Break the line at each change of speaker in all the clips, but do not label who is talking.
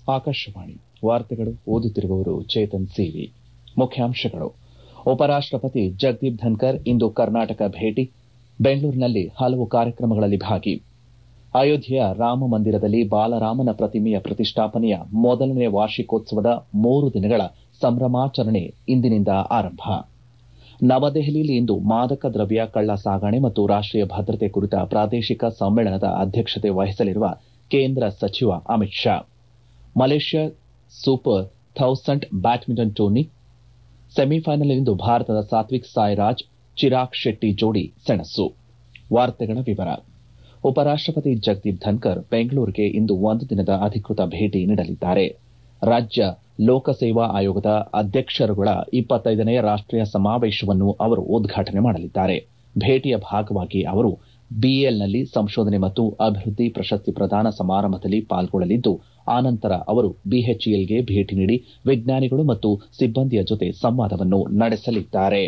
ಆಕಾಶವಾಣಿ ವಾರ್ತೆಗಳು ಓದುತ್ತಿರುವವರು ಚೇತನ್ ಸಿವಿ ಮುಖ್ಯಾಂಶಗಳು ಉಪರಾಷ್ಟಪತಿ ಜಗದೀಪ್ ಧನ್ಕರ್ ಇಂದು ಕರ್ನಾಟಕ ಭೇಟಿ ಬೆಂಗಳೂರಿನಲ್ಲಿ ಹಲವು ಕಾರ್ಯಕ್ರಮಗಳಲ್ಲಿ ಭಾಗಿ ಅಯೋಧ್ಯೆಯ ರಾಮ ಮಂದಿರದಲ್ಲಿ ಬಾಲರಾಮನ ಪ್ರತಿಮೆಯ ಪ್ರತಿಷ್ಠಾಪನೆಯ ಮೊದಲನೇ ವಾರ್ಷಿಕೋತ್ಸವದ ಮೂರು ದಿನಗಳ ಸಂಭ್ರಮಾಚರಣೆ ಇಂದಿನಿಂದ ಆರಂಭ ನವದೆಹಲಿಯಲ್ಲಿ ಇಂದು ಮಾದಕ ದ್ರವ್ಯ ಕಳ್ಳ ಸಾಗಣೆ ಮತ್ತು ರಾಷ್ಟೀಯ ಭದ್ರತೆ ಕುರಿತ ಪ್ರಾದೇಶಿಕ ಸಮ್ಮೇಳನದ ಅಧ್ಯಕ್ಷತೆ ವಹಿಸಲಿರುವ ಕೇಂದ್ರ ಸಚಿವ Amit Shah Malaysia super thousand badminton tourney ಸೆಮಿಫೈನಲ್ನಲ್ಲಿಂದು ಭಾರತದ ಸಾತ್ವಿಕ್ ಸಾಯಿರಾಜ್ ಚಿರಾಗ್ ಶೆಟ್ಟಿ ಜೋಡಿ ಸೆಣಸು ವಾರ್ತೆಗಳ ವಿವರ ಉಪರಾಷ್ಟಪತಿ ಜಗದೀಪ್ ಧನ್ಕರ್ ಬೆಂಗಳೂರಿಗೆ ಇಂದು ಒಂದು ದಿನದ ಅಧಿಕೃತ ಭೇಟಿ ನೀಡಲಿದ್ದಾರೆ ರಾಜ್ಯ ಲೋಕಸೇವಾ ಆಯೋಗದ ಅಧ್ಯಕ್ಷರುಗಳ ಇಪ್ಪತ್ತೈದನೇ ರಾಷ್ಟೀಯ ಸಮಾವೇಶವನ್ನು ಅವರು ಉದ್ಘಾಟನೆ ಮಾಡಲಿದ್ದಾರೆ ಭೇಟಿಯ ಭಾಗವಾಗಿ ಅವರು ಬಿಇಎಲ್ನಲ್ಲಿ ಸಂಶೋಧನೆ ಮತ್ತು ಅಭಿವೃದ್ಧಿ ಪ್ರಶಸ್ತಿ ಪ್ರದಾನ ಸಮಾರಂಭದಲ್ಲಿ ಪಾಲ್ಗೊಳ್ಳಲಿದ್ದು ಆನಂತರ ಅವರು ಬಿಎಚ್ಇಎಲ್ಗೆ ಭೇಟಿ ನೀಡಿ ವಿಜ್ಞಾನಿಗಳು ಮತ್ತು ಸಿಬ್ಬಂದಿಯ ಜೊತೆ ಸಂವಾದವನ್ನು ನಡೆಸಲಿದ್ದಾರೆ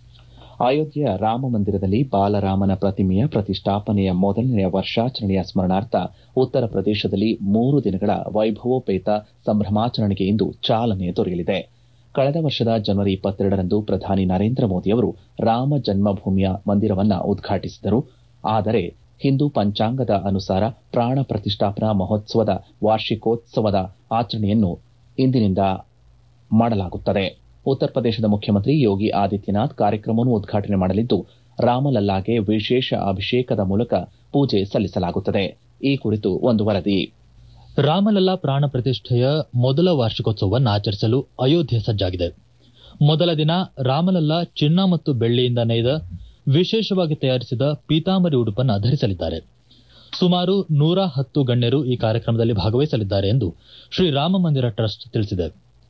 ಅಯೋಧ್ಯೆಯ ರಾಮ ಮಂದಿರದಲ್ಲಿ ಬಾಲರಾಮನ ಪ್ರತಿಮೆಯ ಪ್ರತಿಷ್ಠಾಪನೆಯ ಮೊದಲನೆಯ ವರ್ಷಾಚರಣೆಯ ಸ್ಮರಣಾರ್ಥ ಉತ್ತರ ಪ್ರದೇಶದಲ್ಲಿ ಮೂರು ದಿನಗಳ ವೈಭವೋಪೇತ ಸಂಭ್ರಮಾಚರಣೆಗೆ ಇಂದು ಚಾಲನೆ ದೊರೆಯಲಿದೆ ಕಳೆದ ವರ್ಷದ ಜನವರಿ ಇಪ್ಪತ್ತೆರಡರಂದು ಪ್ರಧಾನಿ ನರೇಂದ್ರ ಮೋದಿಯವರು ರಾಮ ಜನ್ಮಭೂಮಿಯ ಮಂದಿರವನ್ನು ಉದ್ಘಾಟಿಸಿದರು ಆದರೆ ಹಿಂದೂ ಪಂಚಾಂಗದ ಅನುಸಾರ ಪ್ರಾಣ ಪ್ರತಿಷ್ಠಾಪನಾ ಮಹೋತ್ಸವದ ವಾರ್ಷಿಕೋತ್ಸವದ ಆಚರಣೆಯನ್ನು ಇಂದಿನಿಂದ ಮಾಡಲಾಗುತ್ತದೆ ಉತ್ತರ ಪ್ರದೇಶದ ಮುಖ್ಯಮಂತ್ರಿ ಯೋಗಿ ಆದಿತ್ಯನಾಥ್ ಕಾರ್ಯಕ್ರಮವನ್ನು ಉದ್ಘಾಟನೆ ಮಾಡಲಿದ್ದು ರಾಮಲಲ್ಲಾಗೆ ವಿಶೇಷ ಅಭಿಷೇಕದ ಮೂಲಕ ಪೂಜೆ ಸಲ್ಲಿಸಲಾಗುತ್ತದೆ ಈ ಕುರಿತು ಒಂದು ವರದಿ
ರಾಮಲಲ್ಲಾ ಪ್ರಾಣ ಪ್ರತಿಷ್ಠೆಯ ಮೊದಲ ವಾರ್ಷಿಕೋತ್ಸವವನ್ನು ಆಚರಿಸಲು ಅಯೋಧ್ಯೆ ಸಜ್ಜಾಗಿದೆ ಮೊದಲ ದಿನ ರಾಮಲಲ್ಲಾ ಚಿನ್ನ ಮತ್ತು ಬೆಳ್ಳಿಯಿಂದ ನೇಯ್ದ ವಿಶೇಷವಾಗಿ ತಯಾರಿಸಿದ ಪೀತಾಂಬರಿ ಉಡುಪನ್ನು ಧರಿಸಲಿದ್ದಾರೆ ಸುಮಾರು ನೂರ ಹತ್ತು ಗಣ್ಯರು ಈ ಕಾರ್ಯಕ್ರಮದಲ್ಲಿ ಭಾಗವಹಿಸಲಿದ್ದಾರೆ ಎಂದು ಶ್ರೀರಾಮ ಮಂದಿರ ಟ್ರಸ್ಟ್ ತಿಳಿಸಿದೆ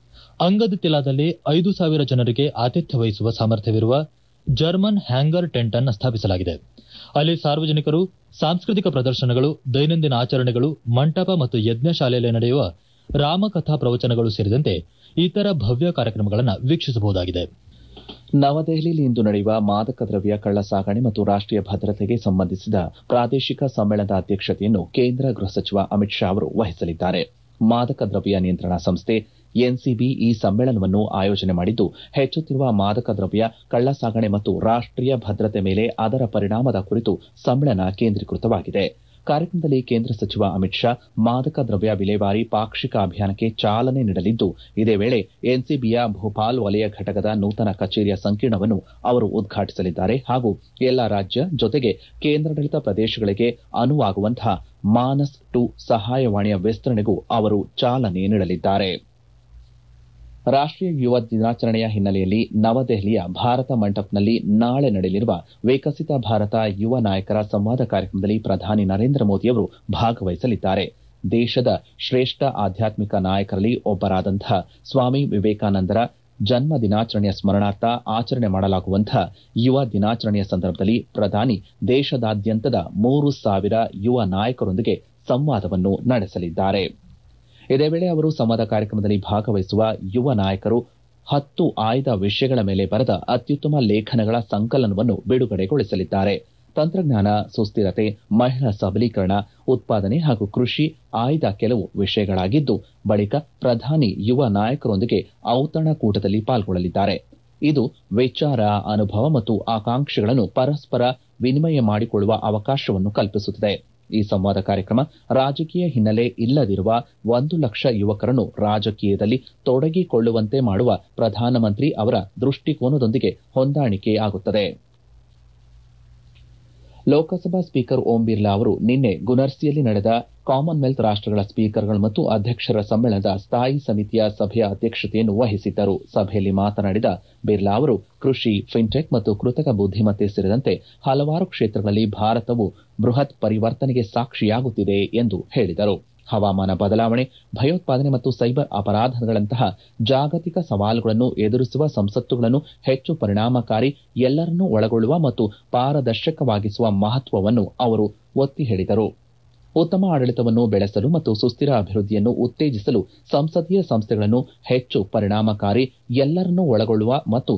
ಅಂಗದ್ ತಿಲಾದಲ್ಲಿ ಐದು ಸಾವಿರ ಜನರಿಗೆ ಆತಿಥ್ಯ ವಹಿಸುವ ಸಾಮರ್ಥ್ಯವಿರುವ ಜರ್ಮನ್ ಹ್ಯಾಂಗರ್ ಟೆಂಟ್ ಅನ್ನು ಸ್ಥಾಪಿಸಲಾಗಿದೆ ಅಲ್ಲಿ ಸಾರ್ವಜನಿಕರು ಸಾಂಸ್ಕೃತಿಕ ಪ್ರದರ್ಶನಗಳು ದೈನಂದಿನ ಆಚರಣೆಗಳು ಮಂಟಪ ಮತ್ತು ಯಜ್ಞ ಶಾಲೆಯಲ್ಲಿ ನಡೆಯುವ ರಾಮಕಥಾ ಪ್ರವಚನಗಳು ಸೇರಿದಂತೆ ಇತರ ಭವ್ಯ ಕಾರ್ಯಕ್ರಮಗಳನ್ನು ವೀಕ್ಷಿಸಬಹುದಾಗಿದೆ
ನವದೆಹಲಿಯಲ್ಲಿ ಇಂದು ನಡೆಯುವ ಮಾದಕ ದ್ರವ್ಯ ಕಳ್ಳ ಸಾಗಣೆ ಮತ್ತು ರಾಷ್ಟೀಯ ಭದ್ರತೆಗೆ ಸಂಬಂಧಿಸಿದ ಪ್ರಾದೇಶಿಕ ಸಮ್ಮೇಳನದ ಅಧ್ಯಕ್ಷತೆಯನ್ನು ಕೇಂದ್ರ ಗೃಹ ಸಚಿವ ಅಮಿತ್ ಶಾ ಅವರು ವಹಿಸಲಿದ್ದಾರೆ ಮಾದಕ ದ್ರವ್ಯ ನಿಯಂತ್ರಣ ಸಂಸ್ಥೆ ಎನ್ಸಿಬಿ ಈ ಸಮ್ಮೇಳನವನ್ನು ಆಯೋಜನೆ ಮಾಡಿದ್ದು ಹೆಚ್ಚುತ್ತಿರುವ ಮಾದಕ ದ್ರವ್ಯ ಕಳ್ಳ ಸಾಗಣೆ ಮತ್ತು ರಾಷ್ಟೀಯ ಭದ್ರತೆ ಮೇಲೆ ಅದರ ಪರಿಣಾಮದ ಕುರಿತು ಸಮ್ಮೇಳನ ಕೇಂದ್ರೀಕೃತವಾಗಿದೆ ಕಾರ್ಯಕ್ರಮದಲ್ಲಿ ಕೇಂದ್ರ ಸಚಿವ ಅಮಿತ್ ಶಾ ಮಾದಕ ದ್ರವ್ಯ ವಿಲೇವಾರಿ ಪಾಕ್ಷಿಕ ಅಭಿಯಾನಕ್ಕೆ ಚಾಲನೆ ನೀಡಲಿದ್ದು ಇದೇ ವೇಳೆ ಎನ್ಸಿಬಿಯ ಭೋಪಾಲ್ ವಲಯ ಘಟಕದ ನೂತನ ಕಚೇರಿಯ ಸಂಕೀರ್ಣವನ್ನು ಅವರು ಉದ್ಘಾಟಿಸಲಿದ್ದಾರೆ ಹಾಗೂ ಎಲ್ಲಾ ರಾಜ್ಯ ಜೊತೆಗೆ ಕೇಂದ್ರಾಡಳಿತ ಪ್ರದೇಶಗಳಿಗೆ ಅನುವಾಗುವಂತಹ ಮಾನಸ್ ಟು ಸಹಾಯವಾಣಿಯ ವಿಸ್ತರಣೆಗೂ ಅವರು ಚಾಲನೆ ನೀಡಲಿದ್ದಾರೆ ರಾಷ್ಟೀಯ ಯುವ ದಿನಾಚರಣೆಯ ಹಿನ್ನೆಲೆಯಲ್ಲಿ ನವದೆಹಲಿಯ ಭಾರತ ಮಂಟಪ್ನಲ್ಲಿ ನಾಳೆ ನಡೆಯಲಿರುವ ವಿಕಸಿತ ಭಾರತ ಯುವ ನಾಯಕರ ಸಂವಾದ ಕಾರ್ಯಕ್ರಮದಲ್ಲಿ ಪ್ರಧಾನಿ ನರೇಂದ್ರ ಮೋದಿಯವರು ಭಾಗವಹಿಸಲಿದ್ದಾರೆ ದೇಶದ ಶ್ರೇಷ್ಠ ಆಧ್ಯಾತ್ಮಿಕ ನಾಯಕರಲ್ಲಿ ಒಬ್ಬರಾದಂತಹ ಸ್ವಾಮಿ ವಿವೇಕಾನಂದರ ಜನ್ಮ ದಿನಾಚರಣೆಯ ಸ್ಮರಣಾರ್ಥ ಆಚರಣೆ ಮಾಡಲಾಗುವಂತಹ ಯುವ ದಿನಾಚರಣೆಯ ಸಂದರ್ಭದಲ್ಲಿ ಪ್ರಧಾನಿ ದೇಶದಾದ್ಯಂತದ ಮೂರು ಸಾವಿರ ಯುವ ನಾಯಕರೊಂದಿಗೆ ಸಂವಾದವನ್ನು ನಡೆಸಲಿದ್ದಾರೆ ಇದೇ ವೇಳೆ ಅವರು ಸಂವಾದ ಕಾರ್ಯಕ್ರಮದಲ್ಲಿ ಭಾಗವಹಿಸುವ ಯುವ ನಾಯಕರು ಹತ್ತು ಆಯ್ದ ವಿಷಯಗಳ ಮೇಲೆ ಬರೆದ ಅತ್ಯುತ್ತಮ ಲೇಖನಗಳ ಸಂಕಲನವನ್ನು ಬಿಡುಗಡೆಗೊಳಿಸಲಿದ್ದಾರೆ ತಂತ್ರಜ್ಞಾನ ಸುಸ್ಥಿರತೆ ಮಹಿಳಾ ಸಬಲೀಕರಣ ಉತ್ಪಾದನೆ ಹಾಗೂ ಕೃಷಿ ಆಯ್ದ ಕೆಲವು ವಿಷಯಗಳಾಗಿದ್ದು ಬಳಿಕ ಪ್ರಧಾನಿ ಯುವ ನಾಯಕರೊಂದಿಗೆ ಔತಣಕೂಟದಲ್ಲಿ ಪಾಲ್ಗೊಳ್ಳಲಿದ್ದಾರೆ ಇದು ವಿಚಾರ ಅನುಭವ ಮತ್ತು ಆಕಾಂಕ್ಷೆಗಳನ್ನು ಪರಸ್ಪರ ವಿನಿಮಯ ಮಾಡಿಕೊಳ್ಳುವ ಅವಕಾಶವನ್ನು ಕಲ್ಪಿಸುತ್ತದೆ ಈ ಸಂವಾದ ಕಾರ್ಯಕ್ರಮ ರಾಜಕೀಯ ಹಿನ್ನೆಲೆ ಇಲ್ಲದಿರುವ ಒಂದು ಲಕ್ಷ ಯುವಕರನ್ನು ರಾಜಕೀಯದಲ್ಲಿ ತೊಡಗಿಕೊಳ್ಳುವಂತೆ ಮಾಡುವ ಪ್ರಧಾನಮಂತ್ರಿ ಅವರ ದೃಷ್ಟಿಕೋನದೊಂದಿಗೆ ಹೊಂದಾಣಿಕೆಯಾಗುತ್ತದೆ ಲೋಕಸಭಾ ಸ್ಪೀಕರ್ ಓಂ ಬಿರ್ಲಾ ಅವರು ನಿನ್ನೆ ಗುನರ್ಸಿಯಲ್ಲಿ ನಡೆದ ಕಾಮನ್ವೆಲ್ತ್ ರಾಷ್ಟಗಳ ಸ್ಪೀಕರ್ಗಳು ಮತ್ತು ಅಧ್ಯಕ್ಷರ ಸಮ್ಮೇಳನದ ಸ್ಥಾಯಿ ಸಮಿತಿಯ ಸಭೆಯ ಅಧ್ಯಕ್ಷತೆಯನ್ನು ವಹಿಸಿದ್ದರು ಸಭೆಯಲ್ಲಿ ಮಾತನಾಡಿದ ಬಿರ್ಲಾ ಅವರು ಕೃಷಿ ಫಿನ್ಟೆಕ್ ಮತ್ತು ಕೃತಕ ಬುದ್ದಿಮತ್ತೆ ಸೇರಿದಂತೆ ಹಲವಾರು ಕ್ಷೇತ್ರಗಳಲ್ಲಿ ಭಾರತವು ಬೃಹತ್ ಪರಿವರ್ತನೆಗೆ ಸಾಕ್ಷಿಯಾಗುತ್ತಿದೆ ಎಂದು ಹೇಳಿದರು ಹವಾಮಾನ ಬದಲಾವಣೆ ಭಯೋತ್ಪಾದನೆ ಮತ್ತು ಸೈಬರ್ ಅಪರಾಧಗಳಂತಹ ಜಾಗತಿಕ ಸವಾಲುಗಳನ್ನು ಎದುರಿಸುವ ಸಂಸತ್ತುಗಳನ್ನು ಹೆಚ್ಚು ಪರಿಣಾಮಕಾರಿ ಎಲ್ಲರನ್ನೂ ಒಳಗೊಳ್ಳುವ ಮತ್ತು ಪಾರದರ್ಶಕವಾಗಿಸುವ ಮಹತ್ವವನ್ನು ಅವರು ಒತ್ತಿ ಹೇಳಿದರು ಉತ್ತಮ ಆಡಳಿತವನ್ನು ಬೆಳೆಸಲು ಮತ್ತು ಸುಸ್ಥಿರ ಅಭಿವೃದ್ಧಿಯನ್ನು ಉತ್ತೇಜಿಸಲು ಸಂಸದೀಯ ಸಂಸ್ಥೆಗಳನ್ನು ಹೆಚ್ಚು ಪರಿಣಾಮಕಾರಿ ಎಲ್ಲರನ್ನೂ ಒಳಗೊಳ್ಳುವ ಮತ್ತು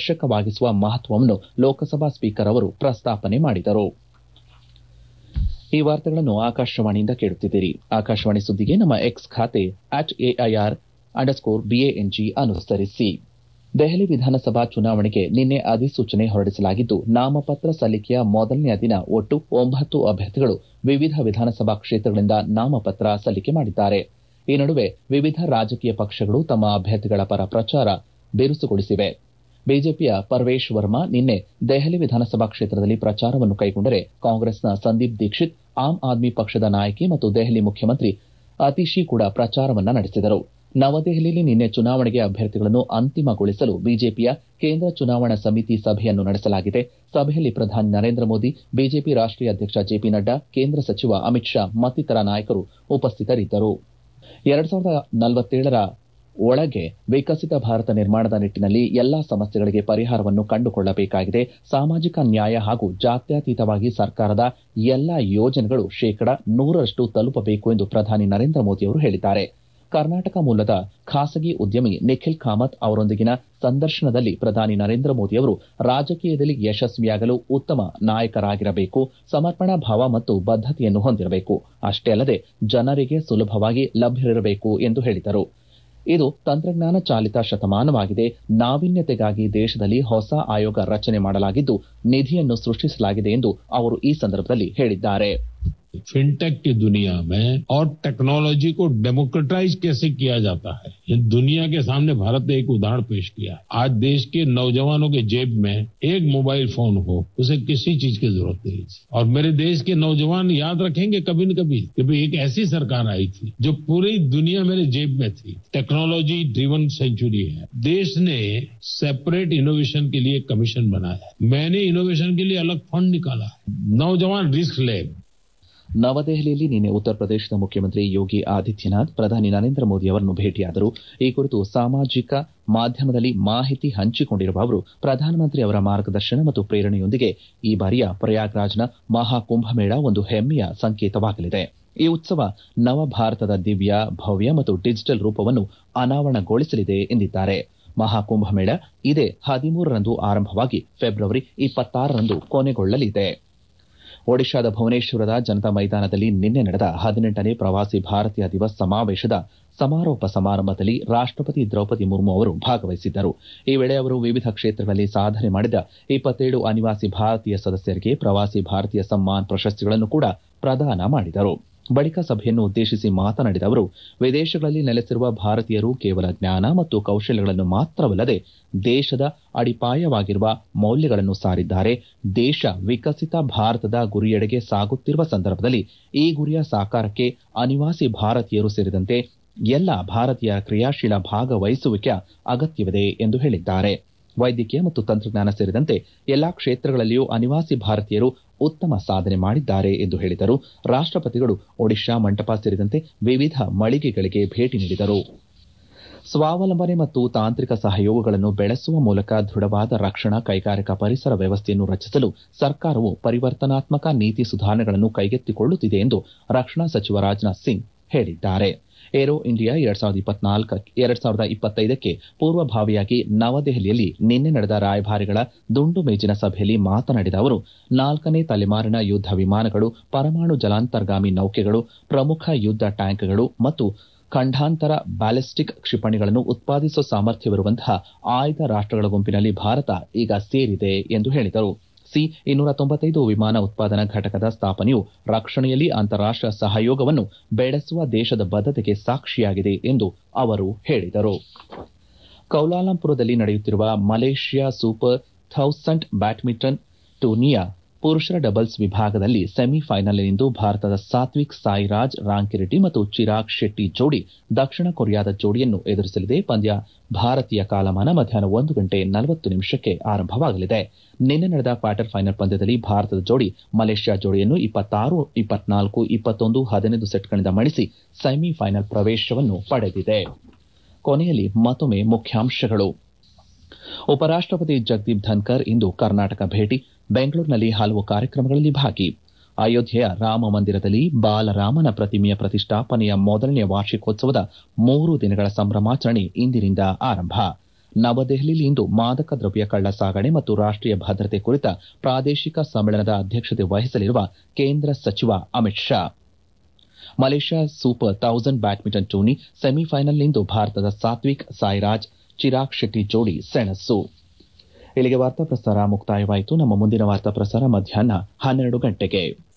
ಪಾರದರ್ಶಕವಾಗಿಸುವ ಮಹತ್ವವನ್ನು ಲೋಕಸಭಾ ಸ್ಪೀಕರ್ ಅವರು ಪ್ರಸ್ತಾಪನೆ ಮಾಡಿದರು ಈ ವಾರ್ತೆಗಳನ್ನು ಆಕಾಶವಾಣಿಯಿಂದ ಕೇಳುತ್ತಿದ್ದೀರಿ ಆಕಾಶವಾಣಿ ಸುದ್ದಿಗೆ ನಮ್ಮ ಎಕ್ಸ್ ಖಾತೆ ಅಟ್ ಎಐಆರ್ ಅಂಡರ್ಸ್ಕೋರ್ ಬಿಎಎನ್ಜಿ ಅನುಸರಿಸಿ ದೆಹಲಿ ವಿಧಾನಸಭಾ ಚುನಾವಣೆಗೆ ನಿನ್ನೆ ಅಧಿಸೂಚನೆ ಹೊರಡಿಸಲಾಗಿದ್ದು ನಾಮಪತ್ರ ಸಲ್ಲಿಕೆಯ ಮೊದಲನೆಯ ದಿನ ಒಟ್ಟು ಒಂಬತ್ತು ಅಭ್ಯರ್ಥಿಗಳು ವಿವಿಧ ವಿಧಾನಸಭಾ ಕ್ಷೇತ್ರಗಳಿಂದ ನಾಮಪತ್ರ ಸಲ್ಲಿಕೆ ಮಾಡಿದ್ದಾರೆ ಈ ನಡುವೆ ವಿವಿಧ ರಾಜಕೀಯ ಪಕ್ಷಗಳು ತಮ್ಮ ಅಭ್ಯರ್ಥಿಗಳ ಪರ ಪ್ರಚಾರ ಬಿರುಸುಗೊಳಿಸಿವೆ ಬಿಜೆಪಿಯ ಪರ್ವೇಶ್ ವರ್ಮಾ ನಿನ್ನೆ ದೆಹಲಿ ವಿಧಾನಸಭಾ ಕ್ಷೇತ್ರದಲ್ಲಿ ಪ್ರಚಾರವನ್ನು ಕೈಗೊಂಡರೆ ಕಾಂಗ್ರೆಸ್ನ ಸಂದೀಪ್ ದೀಕ್ಷಿತ್ ಆಮ್ ಆದ್ಮಿ ಪಕ್ಷದ ನಾಯಕಿ ಮತ್ತು ದೆಹಲಿ ಮುಖ್ಯಮಂತ್ರಿ ಅತಿಶಿ ಕೂಡ ಪ್ರಚಾರವನ್ನ ನಡೆಸಿದರು ನವದೆಹಲಿಯಲ್ಲಿ ನಿನ್ನೆ ಚುನಾವಣೆಗೆ ಅಭ್ಯರ್ಥಿಗಳನ್ನು ಅಂತಿಮಗೊಳಿಸಲು ಬಿಜೆಪಿಯ ಕೇಂದ್ರ ಚುನಾವಣಾ ಸಮಿತಿ ಸಭೆಯನ್ನು ನಡೆಸಲಾಗಿದೆ ಸಭೆಯಲ್ಲಿ ಪ್ರಧಾನಿ ನರೇಂದ್ರ ಮೋದಿ ಬಿಜೆಪಿ ರಾಷ್ಟೀಯ ಅಧ್ಯಕ್ಷ ಜೆಪಿ ನಡ್ಡಾ ಕೇಂದ್ರ ಸಚಿವ ಅಮಿತ್ ಶಾ ಮತ್ತಿತರ ನಾಯಕರು ಉಪಸ್ಥಿತರಿದ್ದರು ಎರಡ್ ಸಾವಿರದ ನಲವತ್ತೇಳರ ಒಳಗೆ ವಿಕಸಿತ ಭಾರತ ನಿರ್ಮಾಣದ ನಿಟ್ಟಿನಲ್ಲಿ ಎಲ್ಲಾ ಸಮಸ್ಯೆಗಳಿಗೆ ಪರಿಹಾರವನ್ನು ಕಂಡುಕೊಳ್ಳಬೇಕಾಗಿದೆ ಸಾಮಾಜಿಕ ನ್ಯಾಯ ಹಾಗೂ ಜಾತ್ಯತೀತವಾಗಿ ಸರ್ಕಾರದ ಎಲ್ಲಾ ಯೋಜನೆಗಳು ಶೇಕಡ ನೂರರಷ್ಟು ತಲುಪಬೇಕು ಎಂದು ಪ್ರಧಾನಿ ನರೇಂದ್ರ ಮೋದಿ ಅವರು ಹೇಳಿದ್ದಾರೆ ಕರ್ನಾಟಕ ಮೂಲದ ಖಾಸಗಿ ಉದ್ಯಮಿ ನಿಖಿಲ್ ಕಾಮತ್ ಅವರೊಂದಿಗಿನ ಸಂದರ್ಶನದಲ್ಲಿ ಪ್ರಧಾನಿ ನರೇಂದ್ರ ಮೋದಿ ಅವರು ರಾಜಕೀಯದಲ್ಲಿ ಯಶಸ್ವಿಯಾಗಲು ಉತ್ತಮ ನಾಯಕರಾಗಿರಬೇಕು ಸಮರ್ಪಣಾ ಭಾವ ಮತ್ತು ಬದ್ದತೆಯನ್ನು ಹೊಂದಿರಬೇಕು ಅಷ್ಟೇ ಅಲ್ಲದೆ ಜನರಿಗೆ ಸುಲಭವಾಗಿ ಲಭ್ಯವಿರಬೇಕು ಎಂದು ಹೇಳಿದರು ಇದು ತಂತ್ರಜ್ಞಾನ ಚಾಲಿತ ಶತಮಾನವಾಗಿದೆ ನಾವೀನ್ಯತೆಗಾಗಿ ದೇಶದಲ್ಲಿ ಹೊಸ ಆಯೋಗ ರಚನೆ ಮಾಡಲಾಗಿದ್ದು ನಿಧಿಯನ್ನು ಸೃಷ್ಟಿಸಲಾಗಿದೆ ಎಂದು ಅವರು ಈ ಸಂದರ್ಭದಲ್ಲಿ ಹೇಳಿದ್ದಾರೆ
फिनटेक की दुनिया में और टेक्नोलॉजी को डेमोक्रेटाइज कैसे किया जाता है ये दुनिया के सामने भारत ने एक उदाहरण पेश किया आज देश के नौजवानों के जेब में एक मोबाइल फोन हो उसे किसी चीज की जरूरत नहीं और मेरे देश के नौजवान याद रखेंगे कभी न कभी कि भाई एक ऐसी सरकार आई थी जो पूरी दुनिया मेरे जेब में थी टेक्नोलॉजी ड्रिवन सेंचुरी है देश ने सेपरेट इनोवेशन के लिए कमीशन बनाया है मैंने इनोवेशन के लिए अलग फंड निकाला है नौजवान रिस्क ले
ನವದೆಹಲಿಯಲ್ಲಿ ನಿನ್ನೆ ಉತ್ತರ ಪ್ರದೇಶದ ಮುಖ್ಯಮಂತ್ರಿ ಯೋಗಿ ಆದಿತ್ಯನಾಥ್ ಪ್ರಧಾನಿ ನರೇಂದ್ರ ಮೋದಿ ಅವರನ್ನು ಭೇಟಿಯಾದರು ಈ ಕುರಿತು ಸಾಮಾಜಿಕ ಮಾಧ್ಯಮದಲ್ಲಿ ಮಾಹಿತಿ ಹಂಚಿಕೊಂಡಿರುವ ಅವರು ಪ್ರಧಾನಮಂತ್ರಿ ಅವರ ಮಾರ್ಗದರ್ಶನ ಮತ್ತು ಪ್ರೇರಣೆಯೊಂದಿಗೆ ಈ ಬಾರಿಯ ಪ್ರಯಾಗ್ರಾಜ್ನ ಮಹಾಕುಂಭಮೇಳ ಒಂದು ಹೆಮ್ಮೆಯ ಸಂಕೇತವಾಗಲಿದೆ ಈ ಉತ್ಸವ ನವ ಭಾರತದ ದಿವ್ಯ ಭವ್ಯ ಮತ್ತು ಡಿಜಿಟಲ್ ರೂಪವನ್ನು ಅನಾವರಣಗೊಳಿಸಲಿದೆ ಎಂದಿದ್ದಾರೆ ಮಹಾಕುಂಭಮೇಳ ಇದೇ ಹದಿಮೂರರಂದು ಆರಂಭವಾಗಿ ಫೆಬ್ರವರಿ ಇಪ್ಪತ್ತಾರರಂದು ಕೊನೆಗೊಳ್ಳಲಿದೆ ಒಡಿಶಾದ ಭುವನೇಶ್ವರದ ಜನತಾ ಮೈದಾನದಲ್ಲಿ ನಿನ್ನೆ ನಡೆದ ಹದಿನೆಂಟನೇ ಪ್ರವಾಸಿ ಭಾರತೀಯ ದಿವಸ್ ಸಮಾವೇಶದ ಸಮಾರೋಪ ಸಮಾರಂಭದಲ್ಲಿ ರಾಷ್ಟಪತಿ ದ್ರೌಪದಿ ಮುರ್ಮು ಅವರು ಭಾಗವಹಿಸಿದ್ದರು ಈ ವೇಳೆ ಅವರು ವಿವಿಧ ಕ್ಷೇತ್ರಗಳಲ್ಲಿ ಸಾಧನೆ ಮಾಡಿದ ಇಪ್ಪತ್ತೇಳು ಅನಿವಾಸಿ ಭಾರತೀಯ ಸದಸ್ಯರಿಗೆ ಪ್ರವಾಸಿ ಭಾರತೀಯ ಸಮ್ಮಾನ್ ಪ್ರಶಸ್ತಿಗಳನ್ನು ಕೂಡ ಪ್ರದಾನ ಮಾಡಿದರು ಬಳಿಕ ಸಭೆಯನ್ನು ಉದ್ದೇಶಿಸಿ ಮಾತನಾಡಿದ ಅವರು ವಿದೇಶಗಳಲ್ಲಿ ನೆಲೆಸಿರುವ ಭಾರತೀಯರು ಕೇವಲ ಜ್ಞಾನ ಮತ್ತು ಕೌಶಲ್ಯಗಳನ್ನು ಮಾತ್ರವಲ್ಲದೆ ದೇಶದ ಅಡಿಪಾಯವಾಗಿರುವ ಮೌಲ್ಯಗಳನ್ನು ಸಾರಿದ್ದಾರೆ ದೇಶ ವಿಕಸಿತ ಭಾರತದ ಗುರಿಯೆಡೆಗೆ ಸಾಗುತ್ತಿರುವ ಸಂದರ್ಭದಲ್ಲಿ ಈ ಗುರಿಯ ಸಾಕಾರಕ್ಕೆ ಅನಿವಾಸಿ ಭಾರತೀಯರು ಸೇರಿದಂತೆ ಎಲ್ಲ ಭಾರತೀಯ ಕ್ರಿಯಾಶೀಲ ಭಾಗವಹಿಸುವಿಕೆಯ ಅಗತ್ಯವಿದೆ ಎಂದು ಹೇಳಿದ್ದಾರೆ ವೈದ್ಯಕೀಯ ಮತ್ತು ತಂತ್ರಜ್ಞಾನ ಸೇರಿದಂತೆ ಎಲ್ಲಾ ಕ್ಷೇತ್ರಗಳಲ್ಲಿಯೂ ಅನಿವಾಸಿ ಭಾರತೀಯರು ಉತ್ತಮ ಸಾಧನೆ ಮಾಡಿದ್ದಾರೆ ಎಂದು ಹೇಳಿದರು ರಾಷ್ಟಪತಿಗಳು ಒಡಿಶಾ ಮಂಟಪ ಸೇರಿದಂತೆ ವಿವಿಧ ಮಳಿಗೆಗಳಿಗೆ ಭೇಟಿ ನೀಡಿದರು ಸ್ವಾವಲಂಬನೆ ಮತ್ತು ತಾಂತ್ರಿಕ ಸಹಯೋಗಗಳನ್ನು ಬೆಳೆಸುವ ಮೂಲಕ ದೃಢವಾದ ರಕ್ಷಣಾ ಕೈಗಾರಿಕಾ ಪರಿಸರ ವ್ಯವಸ್ಥೆಯನ್ನು ರಚಿಸಲು ಸರ್ಕಾರವು ಪರಿವರ್ತನಾತ್ಮಕ ನೀತಿ ಸುಧಾರಣೆಗಳನ್ನು ಕೈಗೆತ್ತಿಕೊಳ್ಳುತ್ತಿದೆ ಎಂದು ರಕ್ಷಣಾ ಸಚಿವ ರಾಜನಾಥ್ ಸಿಂಗ್ ಹೇಳಿದ್ದಾರೆ ಏರೋ ಇಂಡಿಯಾ ಎರಡ್ ಸಾವಿರದ ಇಪ್ಪತ್ನಾಲ್ಕ ಎರಡ್ ಸಾವಿರದ ಇಪ್ಪತ್ತೈದಕ್ಕೆ ಪೂರ್ವಭಾವಿಯಾಗಿ ನವದೆಹಲಿಯಲ್ಲಿ ನಿನ್ನೆ ನಡೆದ ರಾಯಭಾರಿಗಳ ದುಂಡು ಮೇಜಿನ ಸಭೆಯಲ್ಲಿ ಮಾತನಾಡಿದ ಅವರು ನಾಲ್ಕನೇ ತಲೆಮಾರಿನ ಯುದ್ದ ವಿಮಾನಗಳು ಪರಮಾಣು ಜಲಾಂತರ್ಗಾಮಿ ನೌಕೆಗಳು ಪ್ರಮುಖ ಯುದ್ದ ಟ್ಯಾಂಕ್ಗಳು ಮತ್ತು ಖಂಡಾಂತರ ಬ್ಯಾಲಿಸ್ಟಿಕ್ ಕ್ಷಿಪಣಿಗಳನ್ನು ಉತ್ಪಾದಿಸುವ ಸಾಮರ್ಥ್ಯವಿರುವಂತಹ ಆಯ್ದ ರಾಷ್ಟಗಳ ಗುಂಪಿನಲ್ಲಿ ಭಾರತ ಈಗ ಸೇರಿದೆ ಎಂದು ಹೇಳಿದರು ಸಿ ಇನ್ನೂರ ತೊಂಬತ್ತೈದು ವಿಮಾನ ಉತ್ಪಾದನಾ ಘಟಕದ ಸ್ಥಾಪನೆಯು ರಕ್ಷಣೆಯಲ್ಲಿ ಅಂತಾರಾಷ್ಟ ಸಹಯೋಗವನ್ನು ಬೆಳೆಸುವ ದೇಶದ ಬದ್ಧತೆಗೆ ಸಾಕ್ಷಿಯಾಗಿದೆ ಎಂದು ಅವರು ಹೇಳಿದರು ಕೌಲಾಲಂಪುರದಲ್ಲಿ ನಡೆಯುತ್ತಿರುವ ಮಲೇಷ್ಯಾ ಸೂಪರ್ ಥೌಸಂಡ್ ಬ್ಯಾಡ್ಮಿಂಟನ್ ಟೂರ್ನಿಯ ಪುರುಷರ ಡಬಲ್ಸ್ ವಿಭಾಗದಲ್ಲಿ ಸೆಮಿಫೈನಲ್ನಿಂದು ಭಾರತದ ಸಾತ್ವಿಕ್ ಸಾಯಿರಾಜ್ ರಾಂಕಿರೆಡ್ಡಿ ಮತ್ತು ಚಿರಾಗ್ ಶೆಟ್ಟಿ ಜೋಡಿ ದಕ್ಷಿಣ ಕೊರಿಯಾದ ಜೋಡಿಯನ್ನು ಎದುರಿಸಲಿದೆ ಪಂದ್ಯ ಭಾರತೀಯ ಕಾಲಮಾನ ಮಧ್ಯಾಹ್ನ ಒಂದು ಗಂಟೆ ನಲವತ್ತು ನಿಮಿಷಕ್ಕೆ ಆರಂಭವಾಗಲಿದೆ ನಿನ್ನೆ ನಡೆದ ಕ್ವಾರ್ಟರ್ ಫೈನಲ್ ಪಂದ್ಯದಲ್ಲಿ ಭಾರತದ ಜೋಡಿ ಮಲೇಷ್ಯಾ ಜೋಡಿಯನ್ನು ಇಪ್ಪತ್ತಾರು ಇಪ್ಪತ್ನಾಲ್ಕು ಇಪ್ಪತ್ತೊಂದು ಹದಿನೈದು ಸೆಟ್ಗಳಿಂದ ಮಣಿಸಿ ಸೆಮಿಫೈನಲ್ ಪ್ರವೇಶವನ್ನು ಪಡೆದಿದೆ ಕೊನೆಯಲ್ಲಿ ಮತ್ತೊಮ್ಮೆ ಮುಖ್ಯಾಂಶಗಳು ಉಪರಾಷ್ಟಪತಿ ಜಗದೀಪ್ ಧನ್ಕರ್ ಇಂದು ಕರ್ನಾಟಕ ಭೇಟಿ ಬೆಂಗಳೂರಿನಲ್ಲಿ ಹಲವು ಕಾರ್ಯಕ್ರಮಗಳಲ್ಲಿ ಭಾಗಿ ಅಯೋಧ್ಯೆಯ ರಾಮ ಮಂದಿರದಲ್ಲಿ ಬಾಲರಾಮನ ಪ್ರತಿಮೆಯ ಪ್ರತಿಷ್ಠಾಪನೆಯ ಮೊದಲನೆಯ ವಾರ್ಷಿಕೋತ್ಸವದ ಮೂರು ದಿನಗಳ ಸಂಭ್ರಮಾಚರಣೆ ಇಂದಿನಿಂದ ಆರಂಭ ನವದೆಹಲಿಯಲ್ಲಿ ಇಂದು ಮಾದಕ ದ್ರವ್ಯ ಕಳ್ಳ ಸಾಗಣೆ ಮತ್ತು ರಾಷ್ಟೀಯ ಭದ್ರತೆ ಕುರಿತ ಪ್ರಾದೇಶಿಕ ಸಮ್ಮೇಳನದ ಅಧ್ಯಕ್ಷತೆ ವಹಿಸಲಿರುವ ಕೇಂದ್ರ ಸಚಿವ Amit Shah Malaysia super thousand badminton tourney ಸೆಮಿಫೈನಲ್ನಿಂದು ಭಾರತದ ಸಾತ್ವಿಕ್ ಸಾಯಿರಾಜ್ ಚಿರಾಗ್ ಶೆಟ್ಟಿ ಜೋಡಿ ಸೆಣಸು ಇಲ್ಲಿಗೆ ವಾರ್ತಾ ಪ್ರಸಾರ ಮುಕ್ತಾಯವಾಯಿತು ನಮ್ಮ ಮುಂದಿನ ವಾರ್ತಾ ಪ್ರಸಾರ ಮಧ್ಯಾಹ್ನ ಹನ್ನೆರಡು ಗಂಟೆಗೆ